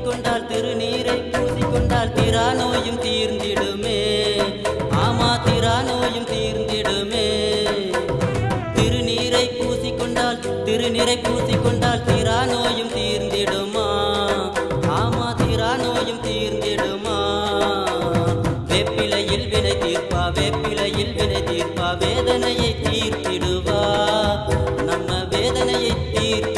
பூசிக்கொண்டால் திருநீரை பூசிக்கொண்டால் திரா நோயும் தீர்ந்திடுமே ஆமா திரா நோயும் தீர்ந்திடுமே திருநீரை பூசிக்கொண்டால் திருநீரை பூசிக்கொண்டால் திரா நோயும் தீர்ந்திடுமா ஆமா திரா நோயும் தீர்ந்திடுமா வேப்பிலையில் வினை தீர்ப்பா வேப்பிலையில் வினை தீர்ப்பா வேதனையை தீர்த்திடுவா நம்ம வேதனையை தீர்த்திடுவா